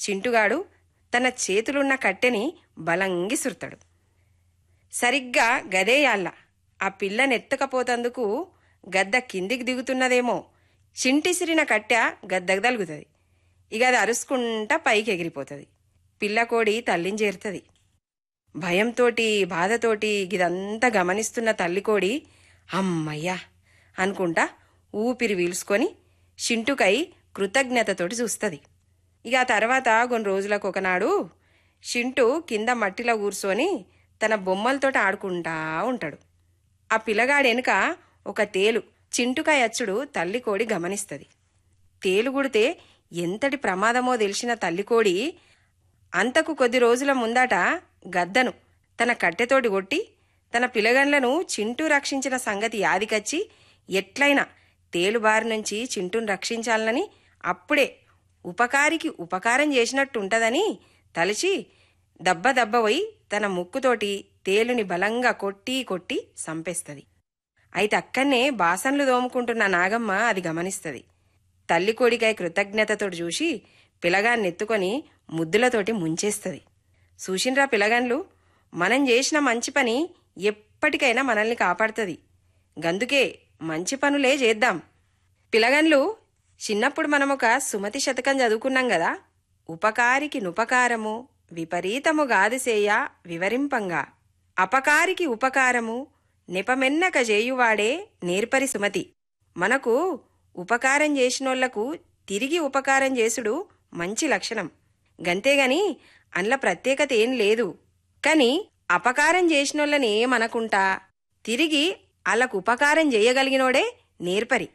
చింటుగాడు తన చేతులున్న కట్టెని బలంగి సురతాడు సరిగ్గా గదేయాళ్ళ ఆ పిల్లనెత్తకపోతందుకు గద్ద కిందికి దిగుతున్నదేమో చింటిసిరిన కట్టె గద్దకు తలుగుతుంది ఇక అది అరుసుకుంటా పైకి ఎగిరిపోతుంది పిల్లకోడి తల్లిని చేరుతుంది భయంతోటి బాధతోటి ఇదంతా గమనిస్తున్న తల్లికోడి అమ్మయ్యా అనుకుంటా ఊపిరి పీల్చుకొని షింటుకై కృతజ్ఞతతోటి చూస్తుంది ఇక ఆ తర్వాత కొన్ని రోజులకు ఒకనాడు షింటు కింద మట్టిలో కూర్చొని తన బొమ్మలతోటి ఆడుకుంటా ఉంటాడు ఆ పిల్లగాడు వెనుక ఒక తేలు చింటుకాయ అచ్చుడు తల్లి కోడి గమనిస్తుంది తేలు గుడితే ఎంతటి ప్రమాదమో తెలిసిన తల్లికోడి అంతకు కొద్ది రోజుల ముందట గద్దను తన కట్టెతోటి కొట్టి తన పిలగండ్లను చింటూ రక్షించిన సంగతి యాదికచ్చి ఎట్లయినా తేలుబారి నుంచి చింటూను రక్షించాలని అప్పుడే ఉపకారికి ఉపకారం చేసినట్టుంటదని తలిచి దబ్బ దబ్బ పోయి తన ముక్కుతోటి తేలుని బలంగా కొట్టి కొట్టి సంపేస్తుంది అయితే అక్కనే బాసన్లు దోముకుంటున్న నాగమ్మ అది గమనిస్తుంది తల్లి కొడికై కృతజ్ఞతతోటి చూసి పిలగాన్నెత్తుకొని ముద్దులతోటి ముంచేస్తుంది చూసిన్రా పిలగాన్లు మనం చేసిన మంచి పని ఎప్పటికైనా మనల్ని కాపాడుతుంది గందుకే మంచి పనులే చేద్దాం పిలగన్లు చిన్నప్పుడు మనం ఒక సుమతి శతకం చదువుకున్నాం కదా ఉపకారికి నుపకారము విపరీతము గాదిసేయ వివరింపంగా అపకారికి ఉపకారము నెపమెన్నక చేయువాడే నేర్పరి సుమతి మనకు ఉపకారం చేసినోళ్లకు తిరిగి ఉపకారం చేసుడు మంచి లక్షణం గంతేగాని అండ్ల ప్రత్యేకత ఏం లేదు కాని అపకారం చేసినోళ్ళని ఏమనకుంటా తిరిగి ఆళ్ళకు ఉపకారం చేయగలిగినోడే నేర్పరి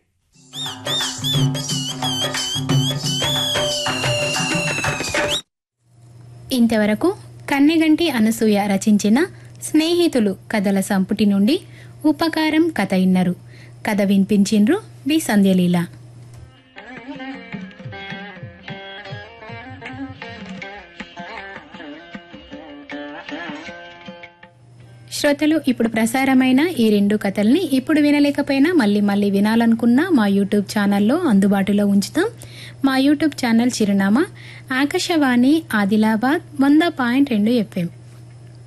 ఇంతవరకు కన్నెగంటి అనసూయ రచించిన స్నేహితులు కథల సంపుటి నుండి ఉపకారం కథ ఇన్నరు కథ వినిపించిండ్రు బి సంధ్యలీల శ్రోతలు ఇప్పుడు ప్రసారమైన ఈ రెండు కథల్ని ఇప్పుడు వినలేకపోయినా మళ్ళీ మళ్ళీ వినాలనుకున్నా మా యూట్యూబ్ ఛానల్లో అందుబాటులో ఉంచుతాం మా యూట్యూబ్ ఛానల్ చిరునామా ఆకాశవాణి ఆదిలాబాద్ వంద పాయింట్ రెండు ఎఫ్ఎం